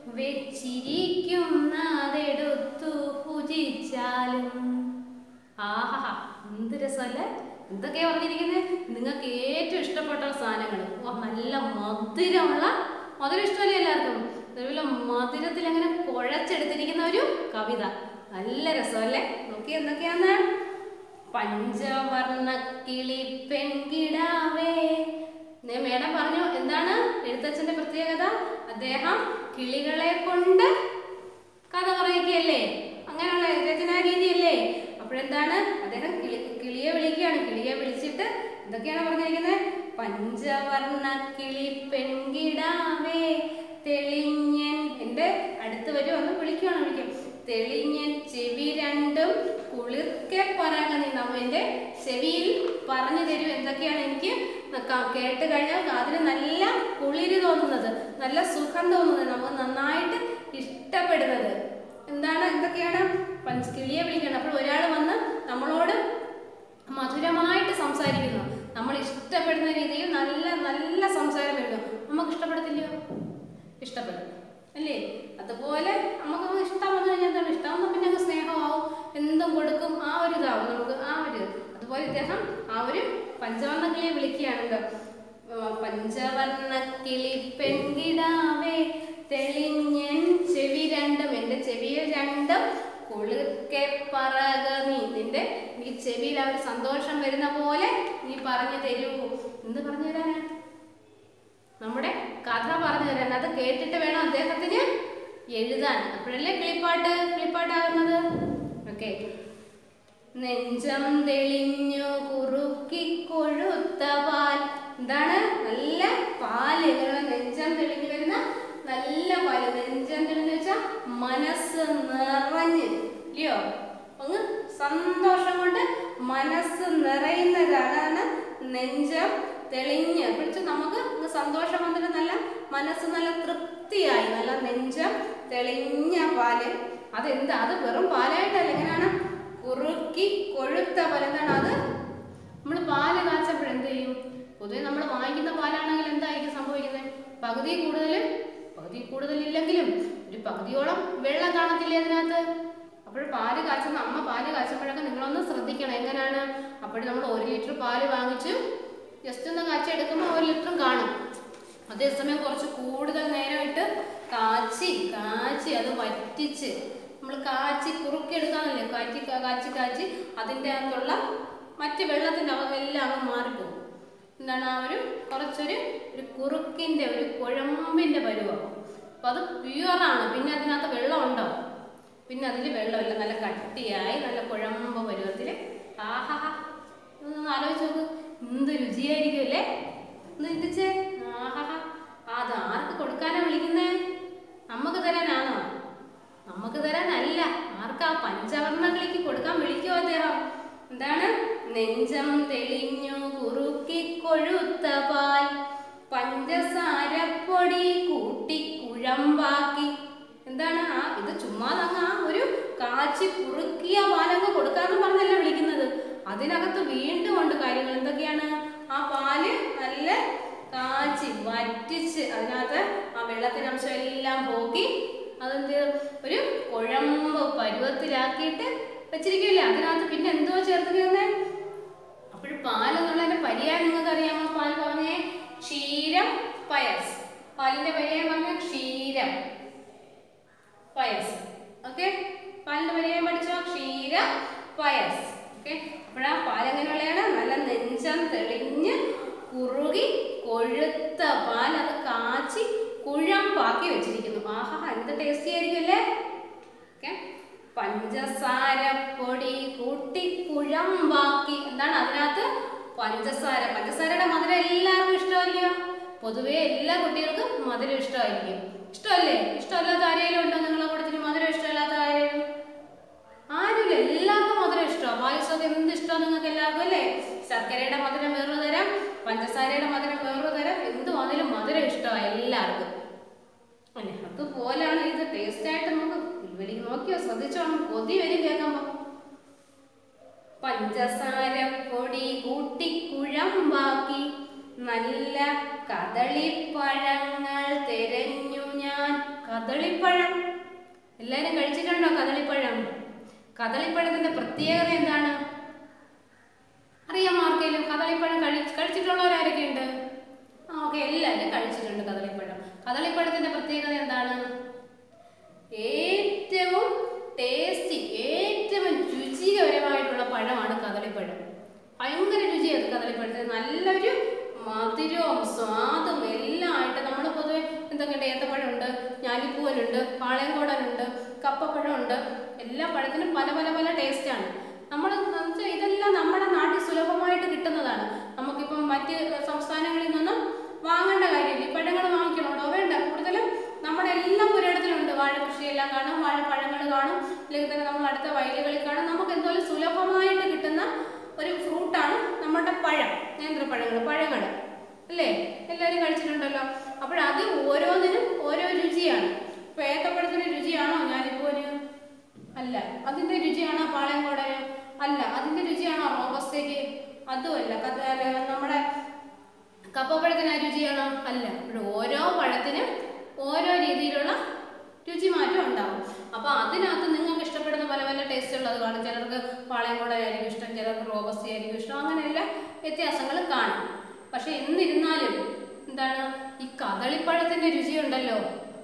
വെച്ചിരിക്കുന്നതെടുത്തു ഭുജിച്ചാലും ആഹാ എന്ത് രസമല്ലേ എന്തൊക്കെയാ പറഞ്ഞിരിക്കുന്നത് നിങ്ങൾക്ക് ഏറ്റവും ഇഷ്ടപ്പെട്ട സാധനങ്ങൾ ഓ നല്ല മധുരമുള്ള മധുരം ഇഷ്ടമല്ലേ എല്ലാവർക്കും അതുപോലെ മധുരത്തിൽ അങ്ങനെ കുഴച്ചെടുത്തിരിക്കുന്ന ഒരു കവിത നല്ല രസമല്ലേ നോക്കി എന്തൊക്കെയാന്ന് പഞ്ചവർണ്ണ കിളി പെൺകിടാവേ ദേ മേഡം പറഞ്ഞു എന്താണ് എഴുത്തച്ഛന്റെ പ്രത്യേകത അദ്ദേഹം കിളികളെ കൊണ്ട് കഥ പറയിക്കുകയല്ലേ അങ്ങനെയുള്ള രചനാ രീതിയല്ലേ അപ്പോഴെന്താണ് അദ്ദേഹം കിളി കിളിയെ വിളിക്കുകയാണ് കിളിയെ വിളിച്ചിട്ട് എന്തൊക്കെയാണ് പറഞ്ഞിരിക്കുന്നത് പഞ്ചവർണ്ണ കിളി പെൺകിടാവേ തെളിഞ്ഞൻ എൻ്റെ അടുത്ത് വരും ഒന്ന് വിളിക്കുകയാണ് വിളിക്കും തെളിഞ്ഞൻ ചെവി രണ്ടും കുളിർക്കെ പറക നീ നമ്മ എൻ്റെ ചെവിയിൽ പറഞ്ഞു തരൂ എന്തൊക്കെയാണ് എനിക്ക് ക- കേട്ട് കഴിഞ്ഞാൽ അതിന് നല്ല കുളിര് തോന്നുന്നത് നല്ല സുഖം തോന്നുന്നത് നമുക്ക് നന്നായിട്ട് ഇഷ്ടപ്പെടുന്നത് എന്താണ് എന്തൊക്കെയാണ് പഞ്ച് കിളിയെ വിളിക്കണം അപ്പോൾ ഒരാൾ വന്ന് നമ്മളോട് മധുരമായിട്ട് സംസാരിക്കുന്നു നമ്മൾ ഇഷ്ടപ്പെടുന്ന രീതിയിൽ നല്ല നല്ല സംസാരം വരുന്നു നമുക്ക് ഇഷ്ടപ്പെടത്തില്ലയോ ഇഷ്ടപ്പെടും അല്ലേ അതുപോലെ നമുക്ക് ഇഷ്ടം വന്നു കഴിഞ്ഞാൽ എന്താണ് ഇഷ്ടം വന്നാൽ പിന്നെ അങ്ങ് സ്നേഹമാവും എന്തും കൊടുക്കും ആ ഒരു ഇതാവും നമുക്ക് ആ ഒരു അതുപോലെ ഇദ്ദേഹം ആ ഒരു പഞ്ചവർണ്ണ കിളിയെ വിളിക്കുകയാണല്ലോ ആ, പഞ്ചവർണ്ണ കിളി പെൺകിടാവേ തെളിഞ്ഞൻ ചെവി രണ്ടും എൻ്റെ ചെവിയിൽ രണ്ടും കുളിർക്കെ പറക നീ നിന്റെ ഈ ചെവിയിൽ ആ ഒരു സന്തോഷം വരുന്ന പോലെ നീ പറഞ്ഞു തരൂ എന്ത് പറഞ്ഞു തരാനാ നമ്മുടെ കഥ പറഞ്ഞു തരാൻ അത് കേട്ടിട്ട് വേണം അദ്ദേഹത്തിന് എഴുതാൻ അപ്പോഴല്ലേ കിളിപ്പാട്ട് കിളിപ്പാട്ടാകുന്നത് ഓക്കെ നെഞ്ചം തെളിഞ്ഞു കുറുക്കി കൊഴുത്ത പാൽ എന്താണ് നല്ല പാല് ഇങ്ങനെ നെഞ്ചം തെളിഞ്ഞു വരുന്ന നല്ല പാല് നെഞ്ചം തെളിഞ്ഞു വെച്ചാൽ മനസ്സ് നിറഞ്ഞ് ഇല്ലയോ അങ്ങ് സന്തോഷം കൊണ്ട് മനസ്സ് നിറയുന്നതാണ് നെഞ്ചം തെളിഞ്ഞ് പിടിച്ച് നമുക്ക് അങ്ങ് സന്തോഷം വന്നിട്ട് നല്ല മനസ്സ് നല്ല തൃപ്തിയായി നല്ല നെഞ്ചം തെളിഞ്ഞ പാല് അതെന്താ അത് വെറും പാലായിട്ടല്ല എങ്ങനെയാണ് കുറുക്കി കൊഴുത്ത പാൽ എന്താണ് അത് നമ്മൾ പാല് കാച്ചപ്പോൾ എന്ത് ചെയ്യും പൊതുവെ നമ്മൾ വാങ്ങിക്കുന്ന പാലാണെങ്കിൽ എന്തായിരിക്കും സംഭവിക്കുന്നത് പകുതി കൂടുതൽ പകുതി കൂടുതലില്ലെങ്കിലും ഒരു പകുതിയോളം വെള്ളം കാണത്തില്ലേ അതിനകത്ത് അപ്പോൾ പാല് കാച്ചുന്ന അമ്മ പാല് കാച്ചുമ്പോഴൊക്കെ നിങ്ങളൊന്ന് ശ്രദ്ധിക്കണം എങ്ങനെയാണ് അപ്പോൾ നമ്മൾ ഒരു ലിറ്റർ പാല് വാങ്ങിച്ചു ജസ്റ്റ് ഒന്ന് കാച്ചെടുക്കുമ്പോൾ ഒരു ലിറ്ററും കാണും അതേസമയം കുറച്ച് കൂടുതൽ നേരമായിട്ട് കാച്ചി കാച്ചി അത് വറ്റിച്ച് നമ്മൾ കാച്ചി കുറുക്കിയെടുക്കാന്നല്ലേ കാച്ചി കാ- കാച്ചി കാച്ചി അതിൻ്റെ അകത്തുള്ള മറ്റ് വെള്ളത്തിൻ്റെ അവ എല്ലാം അങ്ങ് മാറിപ്പോകും എന്താണ് ആ ഒരു കുറച്ചൊരു ഒരു കുറുക്കിൻ്റെ ഒരു കുഴമ്പിൻ്റെ പരുവാകും അപ്പം അത് പ്യുവറാണ് പിന്നെ അതിനകത്ത് വെള്ളം ഉണ്ടാവും പിന്നെ അതിൽ വെള്ളമില്ല നല്ല കട്ടിയായി നല്ല കുഴമ്പ് പരുവത്തിൽ ആഹാ ഒന്ന് ആലോചിച്ച് നോക്ക് എന്ത് രുചിയായിരിക്കും അല്ലേ ഒന്ന് ചിന്തിച്ചേ ആഹാ അത് ആർക്ക് കൊടുക്കാനാ വിളിക്കുന്നേ നമുക്ക് തരാനാണോ നമുക്ക് തരാനല്ല ആർക്കാ പഞ്ചവർണ്ണങ്ങളിലേക്ക് കൊടുക്കാൻ വിളിക്കുമോ അദ്ദേഹം എന്താണ് നെഞ്ചം തെളിഞ്ഞു കുറുക്കി കൊഴുത്ത പാൽ പഞ്ചസാരപ്പൊടി കൂട്ടി കുഴമ്പാക്കി എന്താണ് ആ ഇത് ചുമ്മാതങ്ങ് ആ ഒരു കാച്ചി കുറുക്കിയ പാലങ്ങ് കൊടുക്കാന്ന് പറഞ്ഞല്ല വിളിക്കുന്നത് അതിനകത്ത് വീണ്ടും ഉണ്ട് കാര്യങ്ങൾ എന്തൊക്കെയാണ് ആ പാല് നല്ല കാച്ചി വറ്റിച്ച് അതിനകത്ത് ആ വെള്ളത്തിന്റെ അംശം എല്ലാം പോക്കി അതെന്ത് ഒരു കുഴമ്പ് പരുവത്തിലാക്കിയിട്ട് വെച്ചിരിക്കില്ലേ അതിനകത്ത് പിന്നെ എന്തോ ചേർത്തിരിക്കുന്നേ അപ്പോൾ പാൽ എന്നുള്ളതിന്റെ പര്യായം നിങ്ങൾക്ക് അറിയാമോ പാൽ പറഞ്ഞേ ക്ഷീരം പയസ് പാലിന്റെ പര്യായം പറഞ്ഞ ക്ഷീരം പയസ് ഓക്കെ പാലിന്റെ പര്യായം പഠിച്ചോ ക്ഷീര പയസ് ഓക്കെ അപ്പോഴാ പാൽ എങ്ങനെയുള്ളതാണ് നല്ല നെഞ്ചം തെളിഞ്ഞ് കുറുകി കൊഴുത്ത പാൽ അത് കാച്ചി കുഴമ്പാക്കി വെച്ചിരിക്കുന്നു ആഹാ എന്ത് ടേസ്റ്റി ആയിരിക്കും അല്ലേ ഓക്കെ പഞ്ചസാര പൊടി കൂട്ടി കുഴമ്പാക്കി എന്താണ് അതിനകത്ത് പഞ്ചസാര പഞ്ചസാരയുടെ മധുരം എല്ലാവർക്കും ഇഷ്ടമല്ലയോ പൊതുവേ എല്ലാ കുട്ടികൾക്കും മധുരം ഇഷ്ടമായിരിക്കും ഇഷ്ടമല്ലേ ഇഷ്ടമല്ലാത്ത ആരെങ്കിലും ഉണ്ടോ നിങ്ങളെ കൂട്ടത്തിൽ മധുരം ഇഷ്ടമല്ലാത്ത ആരെങ്കിലും ആരുമില്ല എല്ലാവർക്കും മധുരം ഇഷ്ടമാണ് പായസമൊക്കെ എന്ത് ഇഷ്ടമാണ് നിങ്ങൾക്ക് എല്ലാവർക്കും അല്ലേ ശർക്കരയുടെ മധുരം വേറൊരു തരം പഞ്ചസാരയുടെ മധുരം വേറൊരു തരം എന്തും അതിലും മധുരം ഇഷ്ടമാണ് എല്ലാവർക്കും അല്ലേ അതുപോലെയാണ് ഇത് ടേസ്റ്റ് ആയിട്ട് നമുക്ക് വലിയ നോക്കിയോ ശ്രദ്ധിച്ചോണം കൊതി വരും കേൾക്കുമ്പോ പഞ്ചസാര പൊടി കൂട്ടി കുഴമ്പാക്കി നല്ല കദളിപ്പഴങ്ങൾ തിരഞ്ഞു ഞാൻ കദളിപ്പഴം എല്ലാരും കഴിച്ചിട്ടുണ്ടോ കദളിപ്പഴം കദളിപ്പഴത്തിന്റെ പ്രത്യേകത എന്താണ് അറിയാമോ ആർക്കെങ്കിലും കദളിപ്പഴം കഴി കഴിച്ചിട്ടുള്ളവരാരൊക്കെ ഉണ്ട് ആ ഓക്കെ എല്ലാവരും കഴിച്ചിട്ടുണ്ട് കദളിപ്പഴം കദളിപ്പഴത്തിന്റെ പ്രത്യേകത എന്താണ് ഏറ്റവും ടേസ്റ്റി ഏറ്റവും രുചികരമായിട്ടുള്ള പഴമാണ് കദളിപ്പഴം ഭയങ്കര രുചിയാണ് കദളിപ്പഴത്തിന് നല്ലൊരു മധുരവും സ്വാദും എല്ലാം ആയിട്ട് നമ്മൾ പൊതുവെ എന്തൊക്കെയുണ്ട് ഏത്തപ്പഴമുണ്ട് ഞാലിപ്പൂവനുണ്ട് പാളയംകോടനുണ്ട് കപ്പപ്പഴമുണ്ട് എല്ലാ പഴത്തിനും പല പല പല ടേസ്റ്റാണ് നമ്മൾ ഇതെല്ലാം നമ്മുടെ നാട്ടിൽ സുലഭമായിട്ട് കിട്ടുന്നതാണ് നമുക്കിപ്പം മറ്റ് സംസ്ഥാനങ്ങളിൽ നിന്നും വാങ്ങേണ്ട കാര്യമില്ല ഈ പഴങ്ങൾ വാങ്ങിക്കണോടോ വേണ്ട കൂടുതലും നമ്മുടെ എല്ലാ പുരയിടത്തിലുണ്ട് വാഴ കൃഷിയെല്ലാം കാണും വാഴപ്പഴങ്ങൾ കാണും അല്ലെങ്കിൽ തന്നെ നമ്മൾ അടുത്ത വയലുകളിൽ കാണും നമുക്ക് എന്തോലും സുലഭമായിട്ട് അല്ലേ എല്ലാവരും കഴിച്ചിട്ടുണ്ടല്ലോ അപ്പോഴത് ഓരോന്നിനും ഓരോ രുചിയാണ് ഇപ്പൊ ഏത്തപ്പഴത്തിന് രുചിയാണോ ഞാലിപ്പൂന് അല്ല അതിന്റെ രുചിയാണോ പാളയംകോടന് അല്ല അതിന്റെ രുചിയാണോ റോബസ്റ്റയ്ക്ക് അതുമല്ല കഥ- അല്ല, നമ്മുടെ കപ്പപ്പഴത്തിന് ആ രുചിയാണോ അല്ല അപ്പോൾ ഓരോ പഴത്തിനും ഓരോ രീതിയിലുള്ള രുചി മാറ്റം ഉണ്ടാവും അപ്പൊ അതിനകത്ത് നിങ്ങൾക്ക് ഇഷ്ടപ്പെടുന്ന പല പല ടേസ്റ്റ് ഉള്ളത് കാണും ചിലർക്ക് പാളയംകോടനായിരിക്കും ഇഷ്ടം ചിലർക്ക് റോബസ്റ്റി ആയിരിക്കും ഇഷ്ടം അങ്ങനെയെല്ലാം വ്യത്യാസങ്ങൾ കാണും പക്ഷെ എന്നിരുന്നാലും എന്താണ് ഈ കദളിപ്പഴത്തിന്റെ രുചി ഉണ്ടല്ലോ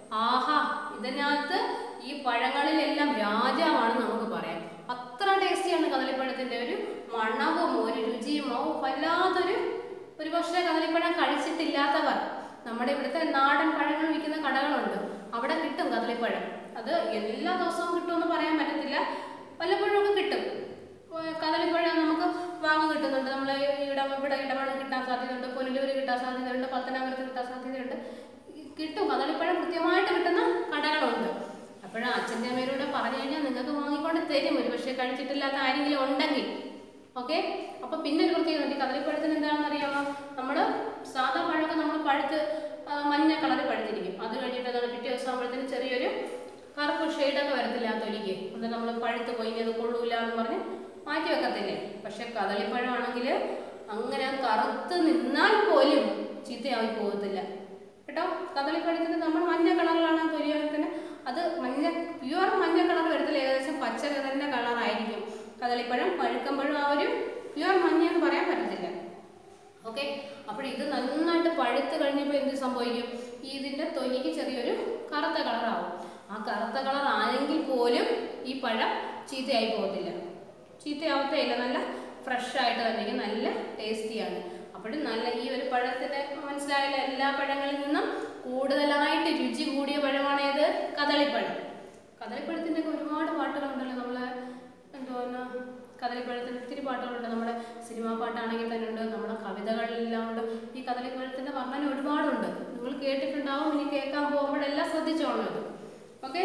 ആഹാ ഇതിനകത്ത് ഈ പഴങ്ങളിലെല്ലാം രാജാവാണെന്ന് നമുക്ക് പറയാം അത്ര ടേസ്റ്റിയാണ് കദളിപ്പഴത്തിന്റെ ഒരു മണവും ഒരു രുചിയും ഓ വല്ലാത്തൊരു ഒരു പക്ഷേ കദളിപ്പഴം കഴിച്ചിട്ടില്ലാത്തവർ നമ്മുടെ ഇവിടുത്തെ നാടൻ പഴങ്ങൾ വിൽക്കുന്ന കടകളുണ്ട് അവിടെ കിട്ടും കദളിപ്പഴം അത് എല്ലാ ദിവസവും കിട്ടുമെന്ന് പറയാൻ പറ്റത്തില്ല വല്ലപ്പോഴും ഒക്കെ കിട്ടും ഏർ കദളിപ്പഴം നമുക്ക് വാങ്ങാൻ കിട്ടുന്നുണ്ട് നമ്മൾ ഇടം ഇവിടെ ഇടമണ് കിട്ടാൻ സാധ്യതയുണ്ട് പുനലൂര് കിട്ടാൻ സാധ്യതയുണ്ട് പത്തനാപുരത്ത് കിട്ടാൻ സാധ്യതയുണ്ട് ഈ കിട്ടും കദളിപ്പഴം കൃത്യമായിട്ട് കിട്ടുന്ന കടകളുണ്ട് അപ്പോഴാ അച്ഛൻ്റെ അമ്മയോട് പറഞ്ഞു കഴിഞ്ഞാൽ നിങ്ങൾക്ക് വാങ്ങിക്കൊണ്ട് തരും ഒരു പക്ഷേ കഴിച്ചിട്ടില്ലാത്ത ആരെങ്കിലും ഉണ്ടെങ്കിൽ ഓക്കെ അപ്പൊ പിന്നെ ഒരു പ്രത്യേകത ഉണ്ട്. ഈ കദളിപ്പഴത്തിന് എന്താണെന്ന് അറിയാമോ നമ്മൾ സാധാ പഴമൊക്കെ നമ്മൾ പഴുത്ത് ആ, മഞ്ഞ കളറിൽ പഴുത്തിരിക്കും അത് കഴിഞ്ഞിട്ട് എന്താണ് പിറ്റേ ദിവസം ആകുമ്പോഴത്തേന് ചെറിയൊരു കറുപ്പ് ഷെയ്ഡൊക്കെ വരത്തില്ല ആ തൊലിക്ക് അത് നമ്മൾ പഴുത്ത് പോയി ഇനി അത് കൊള്ളൂല എന്ന് പറഞ്ഞ് മാറ്റി വെക്കത്തില്ലേ പക്ഷെ കദളിപ്പഴമാണെങ്കിൽ അങ്ങനെ കറുത്ത് നിന്നാൽ പോലും ചീത്തയായി പോകത്തില്ല കേട്ടോ കദളിപ്പഴത്തിന് നമ്മൾ മഞ്ഞ കളറിലാണ് ആ തൊലിയാണെങ്കിൽ അത് മഞ്ഞ പ്യുവർ മഞ്ഞ കളർ വരത്തില്ല ഏകദേശം പച്ച തന്നെ കളറായിരിക്കും കദളിപ്പഴം പഴുക്കുമ്പോഴും ആ ഒരു പ്യുവർ മഞ്ഞ എന്ന് പറയാൻ പറ്റത്തില്ല ഓക്കെ അപ്പോൾ ഇത് നന്നായിട്ട് പഴുത്ത് കഴിഞ്ഞപ്പോൾ എന്ത് സംഭവിക്കും ഈ ഇതിൻ്റെ തൊലിക്ക് ചെറിയൊരു കറുത്ത കളറാവും ആ കറുത്ത കളർ ആയെങ്കിൽ പോലും ഈ പഴം ചീത്തയായി പോകത്തില്ല ചീത്തയാവത്തേ നല്ല ഫ്രഷ് ആയിട്ട് തന്നെ ഇരിക്കും, നല്ല ടേസ്റ്റിയാണ് അപ്പോഴും നല്ല ഈ ഒരു പഴത്തിന് മനസ്സിലായില്ല എല്ലാ പഴങ്ങളിൽ നിന്നും കൂടുതലായിട്ട് രുചി കൂടിയ പഴമാണ് ഏത് കദളിപ്പഴം കദളിപ്പഴത്തിൻ്റെ ഒക്കെ ഒരുപാട് പാട്ടുകളുണ്ടല്ലോ നമ്മളെ എന്തോന്ന് കദളിപ്പഴത്തിന് ഒത്തിരി പാട്ടുകളുണ്ട് നമ്മുടെ സിനിമാ പാട്ടാണെങ്കിൽ തന്നെ ഉണ്ട് നമ്മുടെ കവിതകളിലെല്ലാം ഉണ്ട് ഈ കദളിപ്പഴത്തിൻ്റെ വർണ്ണന ഒരുപാടുണ്ട് നിങ്ങൾ കേട്ടിട്ടുണ്ടാവും ഇനി കേൾക്കാൻ പോകുമ്പോഴെല്ലാം ശ്രദ്ധിച്ചോളണം ഇത് ഓക്കെ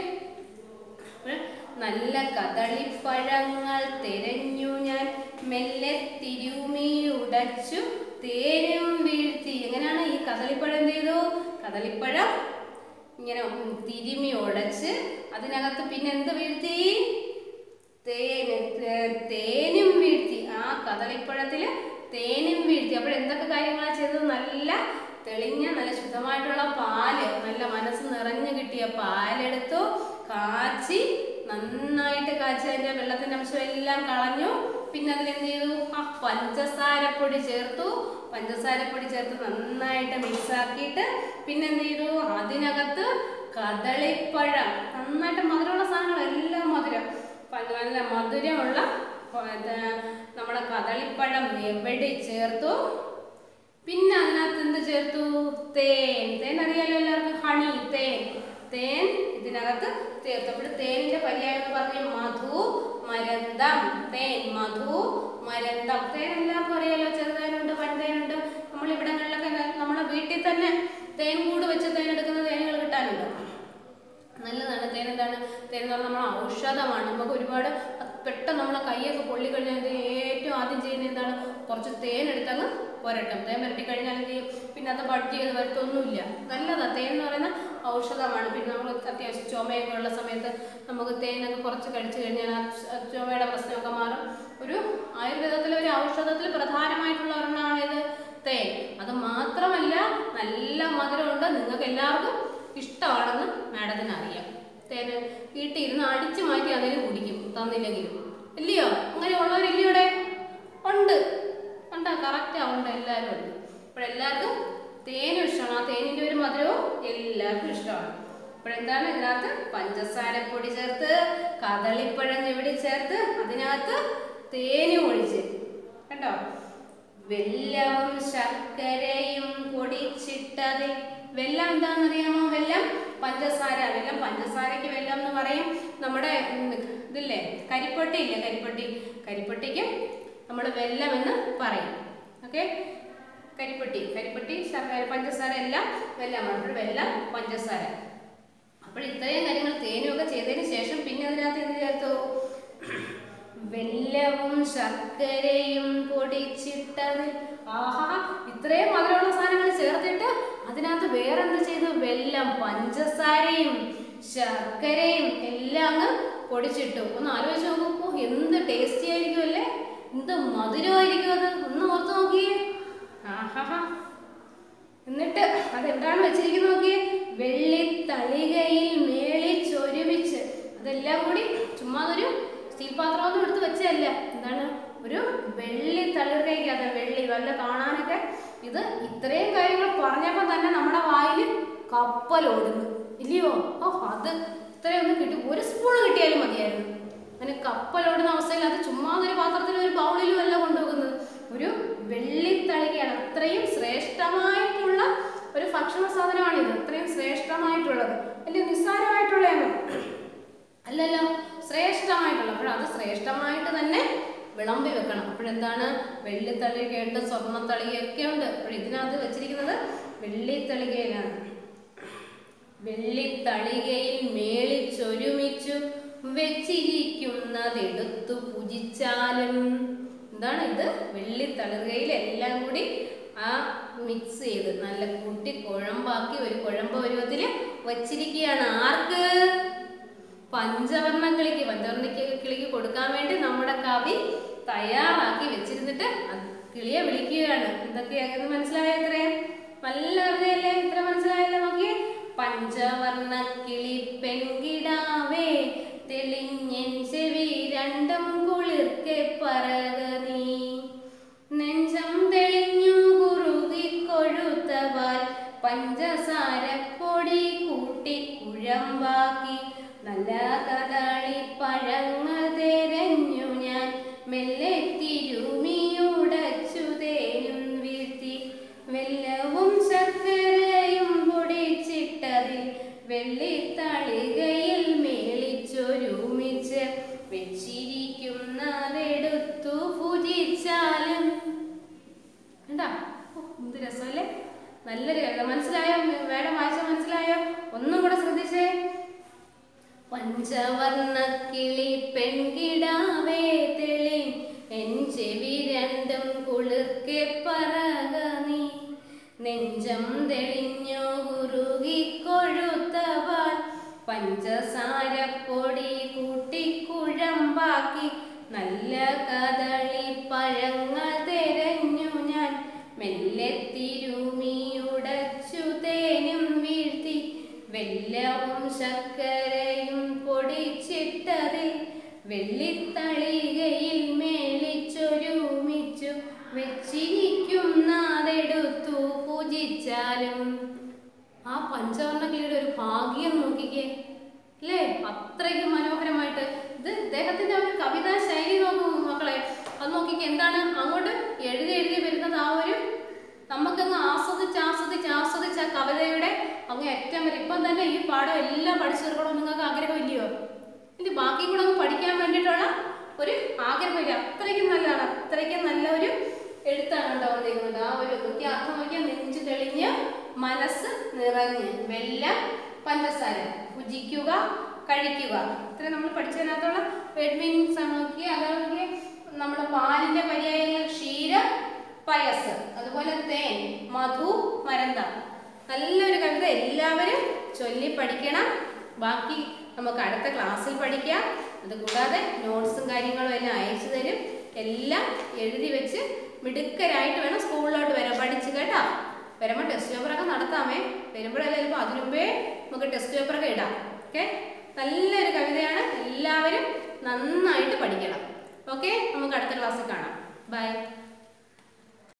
നല്ല കദളിപ്പഴങ്ങൾ തിരഞ്ഞു ഞാൻ മെല്ലെ തിരുമി ഉടച്ചു തേനും വീഴ്ത്തി എങ്ങനെയാണ് ഈ കദളിപ്പഴം എന്ത് ചെയ്തു കദളിപ്പഴം ഇങ്ങനെ ഉം തിരുമി ഉടച്ച് അതിനകത്ത് പിന്നെ എന്ത് വീഴ്ത്തി തേന് തേ- തേനും വീഴ്ത്തി ആ കദളിപ്പഴത്തില് തേനും വീഴ്ത്തി അപ്പോൾ എന്തൊക്കെ കാര്യങ്ങളാണ് ചെയ്തത് നല്ല തെളിഞ്ഞ നല്ല ശുദ്ധമായിട്ടുള്ള പാല് നല്ല മനസ്സ് നിറഞ്ഞു കിട്ടിയ പാലെടുത്തു കാച്ചി നന്നായിട്ട് കാച്ചി അതിന്റെ വെള്ളത്തിന്റെ അംശം എല്ലാം കളഞ്ഞു പിന്നെ അതിലെന്ത് ചെയ്തു ആ പഞ്ചസാരപ്പൊടി ചേർത്തു പഞ്ചസാരപ്പൊടി ചേർത്ത് നന്നായിട്ട് മിക്സ് ആക്കിയിട്ട് പിന്നെ എന്ത് ചെയ്തു അതിനകത്ത് കദളിപ്പഴം നന്നായിട്ട് മധുരമുള്ള സാധനങ്ങൾ എല്ലാം മധുരം പ- നല്ല മധുരമുള്ള പ- ഇത് നമ്മളെ കദളിപ്പഴം എവിടെ ചേർത്തു പിന്നെ അതിനകത്ത് എന്ത് ചേർത്തു തേൻ തേൻ അറിയാലോ എല്ലാവർക്കും ഹണി തേൻ തേൻ ഇതിനകത്ത് ചേർത്തു അപ്പോൾ തേനിന്റെ പര്യായം എന്ന് പറഞ്ഞ മധു മരന്തം തേൻ മധു മരന്തം തേൻ എല്ലാവർക്കും അറിയാലോ ചെറുതേനുണ്ട് വൻതേനുണ്ട് നമ്മൾ ഇവിടങ്ങളിലൊക്കെ ന- നമ്മളെ വീട്ടിൽ തന്നെ തേൻ കൂട് വെച്ച് തേൻ എടുക്കുന്ന തേനുകൾ കിട്ടാനുണ്ട് നല്ലതാണ് തേൻ എന്താണ് തേൻ എന്ന് പറഞ്ഞാൽ നമ്മളെ ഔഷധമാണ് നമുക്ക് ഒരുപാട് പെട്ടെന്ന് നമ്മളെ കൈയൊക്കെ പൊള്ളി കഴിഞ്ഞാൽ ഇത് ഏറ്റവും ആദ്യം ചെയ്യുന്നത് എന്താണ് കുറച്ച് തേൻ എടുത്തങ്ങ് പുരട്ടും തേൻ പുരട്ടി കഴിഞ്ഞാൽ എന്ത് ചെയ്യും പിന്നെ അത് ബഡ് ചെയ്ത് വരത്തൊന്നുമില്ല നല്ലതാണ് തേൻ എന്ന് പറയുന്ന ഔഷധമാണ് പിന്നെ നമ്മൾ അത്യാവശ്യം ചുമയൊക്കെ ഉള്ള സമയത്ത് നമുക്ക് തേനൊക്കെ കുറച്ച് കഴിച്ചു കഴിഞ്ഞാൽ ആ ച- ചുമയുടെ പ്രശ്നമൊക്കെ മാറും ഒരു ആയുർവേദത്തിലെ ഒരു ഔഷധത്തിൽ പ്രധാനമായിട്ടുള്ള ഒരെണ്ണമാണ് ഇത് തേൻ അത് മാത്രമല്ല നല്ല മധുരമുണ്ട് നിങ്ങൾക്ക് എല്ലാവർക്കും ഇഷ്ടമാണെന്ന് മാഡത്തിന് അറിയാം തേന് വീട്ടിൽ ഇരുന്ന് അടിച്ചു മാറ്റി അതിൽ കുടിക്കും തന്നില്ലെങ്കിലും ഇല്ലയോ അങ്ങനെ ഉള്ളവരില്ലയോടെ ഉണ്ട് ഉണ്ടോ കറക്റ്റാ ഉണ്ട് എല്ലാവരും ഉണ്ട് അപ്പോഴെല്ലാവർക്കും തേനും ഇഷ്ടമാണ് ആ തേനിൻ്റെ ഒരു മധുരവും എല്ലാവർക്കും ഇഷ്ടമാണ് അപ്പോഴെന്താണ് ഇതിനകത്ത് പഞ്ചസാരപ്പൊടി ചേർത്ത് കദളിപ്പഴം ചെവിടി ചേർത്ത് അതിനകത്ത് തേനും ഒഴിച്ച് കണ്ടോ വെല്ലവും ശർക്കരയും പൊടിച്ചിട്ടതിൽ വെല്ലം എന്താണെന്നറിയാമോ വെല്ലം പഞ്ചസാര വെല്ലം പഞ്ചസാരയ്ക്ക് വെല്ലം എന്ന് പറയും നമ്മുടെ ഉം, ഇതില്ലേ കരിപ്പട്ടി ഇല്ലേ കരിപ്പട്ടി കരിപ്പട്ടിക്ക് നമ്മൾ വെല്ലം എന്ന് പറയും ഓക്കെ കരിപ്പട്ടി കരിപ്പട്ടി ശർക്കര പഞ്ചസാര എല്ലാം വെല്ലമാണ് അപ്പോൾ വെല്ലം പഞ്ചസാര അപ്പോൾ ഇത്രയും കാര്യങ്ങൾ തേനും ഒക്കെ ചെയ്തതിന് ശേഷം പിന്നെ അതിനകത്ത് എന്ത് ചേർത്തു വെല്ല വെല്ലവും ശർക്കരയും പൊടിച്ചിട്ടതിൽ ആഹാ ഇത്രയും മധുരമുള്ള സാധനങ്ങൾ ചേർത്തിട്ട് അതിനകത്ത് വേറെന്ത് ചെയ്തു വെല്ലം പഞ്ചസാരയും ശർക്കരയും എല്ലാം അങ്ങ് പൊടിച്ചിട്ടു ഒന്ന് ആലോചിച്ച് നോക്കൂ ഓ, എന്ത് ടേസ്റ്റി ആയിരിക്കും അല്ലേ എന്ത് മധുരമായിരിക്കും അത് ഒന്ന് ഓർത്ത് നോക്കിയേ ആഹാ എന്നിട്ട് അതെന്താണ് വെച്ചിരിക്കുന്നത് നോക്കിയേ വെള്ളി തളികയിൽ മേളിച്ചൊരുമിച്ച് അതെല്ലാം കൂടി ചുമ്മാ ഒരു സ്റ്റീൽ പാത്രമൊന്നും എടുത്ത് വെച്ചതല്ല എന്താണ് ഒരു വെള്ളി തളികയ്ക്കകത്ത് വെള്ളി നല്ല കാണാനൊക്കെ ഇത് ഇത്രയും കാര്യങ്ങൾ പറഞ്ഞപ്പോൾ തന്നെ നമ്മുടെ വായിൽ കപ്പലോടുന്നു ഇല്ലയോ ഓ അത് ഇത്രയൊന്നും കിട്ടി ഒരു സ്പൂൺ കിട്ടിയാലും മതിയായിരുന്നു അങ്ങനെ കപ്പലോടുന്ന അവസ്ഥയിൽ അത് ചുമ്മാ ഒരു പാത്രത്തിൽ ഒരു ബൗളിലും അല്ല കൊണ്ടുപോകുന്നത് ഒരു വെള്ളിത്തളികയാണ് അത്രയും ശ്രേഷ്ഠമായിട്ടുള്ള ഒരു ഭക്ഷണ സാധനമാണിത് അത്രയും ശ്രേഷ്ഠമായിട്ടുള്ളത് വലിയ നിസ്സാരമായിട്ടുള്ളതാണ് അല്ലല്ലോ ശ്രേഷ്ഠമായിട്ടുള്ള അപ്പോൾ അത് ശ്രേഷ്ഠമായിട്ട് തന്നെ വിളമ്പി വെക്കണം അപ്പോഴെന്താണ് വെള്ളിത്തളികയുണ്ട് സ്വർണ്ണത്തളികയൊക്കെ ഉണ്ട് അപ്പോൾ ഇതിനകത്ത് വെച്ചിരിക്കുന്നത് വെള്ളിത്തളികയിലാണ് വെള്ളിത്തളികയിൽ മേളിച്ചൊരുമിച്ചു വെച്ചിരിക്കുന്നതെടുത്തു പൂജിച്ചാലും എന്താണ് ഇത് വെള്ളിത്തളികയിൽ എല്ലാം കൂടി ആ മിക്സ് ചെയ്ത് നല്ല കൂട്ടി കുഴമ്പാക്കി ഒരു കുഴമ്പ് പരുവത്തിൽ വച്ചിരിക്കുകയാണ് ആർക്ക് പഞ്ചവർണ്ണ കിളിക്ക് പഞ്ചവർണ്ണ കി- കിളിക്ക് കൊടുക്കാൻ വേണ്ടി നമ്മുടെ കവി തയ്യാറാക്കി വെച്ചിരുന്നിട്ട് അത് കിളിയെ വിളിക്കുകയാണ് എന്തൊക്കെയാ മനസ്സിലായോ ഇത്രയും നല്ല കവിതയല്ലേ ഇത്ര മനസ്സിലായല്ലോ നോക്കിയേ പഞ്ചവർണ്ണ കിളി പെൺകിടാവേ തെളിഞ്ഞൻ ചെവി രണ്ടും കുളിർക്കെ പറക നീ നെഞ്ചം തെളിഞ്ഞു കുറുകി കൊഴുത്തവാൽ പഞ്ചസാര പൊടി കൂട്ടി കുഴമ്പാക്കി നല്ല കദളി പഴങ്ങൾ തെരഞ്ഞു ഞാൻ മെല്ലെ തിരുമിയുടച്ചു തേനും വീഴ്ത്തി വെല്ലവും ശർക്കരയും പൊടിച്ചിട്ടതിൽ വെള്ളിത്തളികയിൽ മേളിച്ചൊരുമിച്ച് വെച്ചിരിക്കുന്നതെടുത്തു ഭുജിച്ചാലും കണ്ടാ ഓ, എന്ത് രസമല്ലേ നല്ലൊരു കവിത മനസ്സിലായോ മേഡം വായിച്ച മനസ്സിലായോ ഒന്നും കൂടെ ശ്രദ്ധിച്ചേ പഞ്ചവർണ്ണ കിളി പെൺകിടാവേ തെളി എൻ ചെവി രണ്ടും കുളിർക്കെ പറക നീ നെഞ്ചം തെളിഞ്ഞോ കുറുകി കൊഴുത്തവാൻ പഞ്ചസാര പൊടി കൂട്ടി കുഴമ്പാക്കി നല്ല കദളി പഴങ്ങൾ തെരഞ്ഞു ഞാൻ മെല്ലെ തിരുമിയുടച്ചു തേനും വീഴ്ത്തി വെല്ലവും ശർക്കരയും പൊടിച്ചിട്ടതിൽ വെള്ളിത്തളികയിൽ മേളിച്ചൊരുമിച്ചു വെച്ചിരിക്കുന്നതെടുത്തു പൂജിച്ചാലും ആ പഞ്ചവർണ്ണ കിളിയുടെ ഒരു ഭാഗ്യം നോക്കിക്കേ അല്ലേ അത്രയ്ക്ക് മനോഹരമായിട്ട് ഇത് ഇദ്ദേഹത്തിന്റെ ആ ഒരു കവിതാ ശൈലി നോക്കൂ മക്കളെ അത് നോക്കിക്കേ എന്താണ് അങ്ങോട്ട് എഴുതി എഴുതി വരുന്നത് ആ ഒരു നമുക്കങ്ങ് ആസ്വദിച്ച് ആസ്വദിച്ച് ആസ്വദിച്ച് ആ കവിതയുടെ അങ്ങ് ഏറ്റവും വരെ ഇപ്പം തന്നെ ഈ പാഠം എല്ലാം പഠിച്ചു തീർക്കണം നിങ്ങൾക്ക് ആഗ്രഹമില്ലയോ ഇനി ബാക്കി കൂടെ അങ്ങ് പഠിക്കാൻ വേണ്ടിയിട്ടുള്ള ഒരു ആഗ്രഹമില്ല അത്രയ്ക്കും നല്ലതാണ് അത്രയ്ക്കും നല്ല ഒരു എഴുത്താണ് കേട്ടോ വന്നിരിക്കുന്നത് ആ ഒരു നോക്കി അർത്ഥം നോക്കിയാൽ നെഞ്ചു തെളിഞ്ഞ് മനസ്സ് നിറഞ്ഞ് വെല്ലം പഞ്ചസാര ഭുജിക്കുക കഴിക്കുക ഇത്ര നമ്മൾ പഠിച്ചതിനകത്തുള്ള വേഡ് മീനിങ്സ് നോക്കി അതാണെങ്കിൽ നമ്മുടെ പാലിന്റെ പര്യായങ്ങൾ ക്ഷീരം പയസ് അതുപോലെ തേൻ മധു മരന്ത നല്ലൊരു കവിത എല്ലാവരും ചൊല്ലി പഠിക്കണം ബാക്കി നമുക്ക് അടുത്ത ക്ലാസ്സിൽ പഠിക്കാം അതുകൂടാതെ നോട്ട്സും കാര്യങ്ങളും എല്ലാം അയച്ചു തരും എല്ലാം എഴുതി വെച്ച് മിടുക്കരായിട്ട് വേണം സ്കൂളിലോട്ട് വരാൻ പഠിച്ച് കേട്ടോ വരുമ്പോൾ ടെസ്റ്റ് പേപ്പറൊക്കെ നടത്താമേ വരുമ്പോഴല്ലേ ചിലപ്പോൾ അതിനു മുമ്പേ നമുക്ക് ടെസ്റ്റ് പേപ്പറൊക്കെ ഇടാം ഓക്കെ നല്ലൊരു കവിതയാണ് എല്ലാവരും നന്നായിട്ട് പഠിക്കണം ഓക്കെ നമുക്ക് അടുത്ത ക്ലാസ്സിൽ കാണാം ബൈ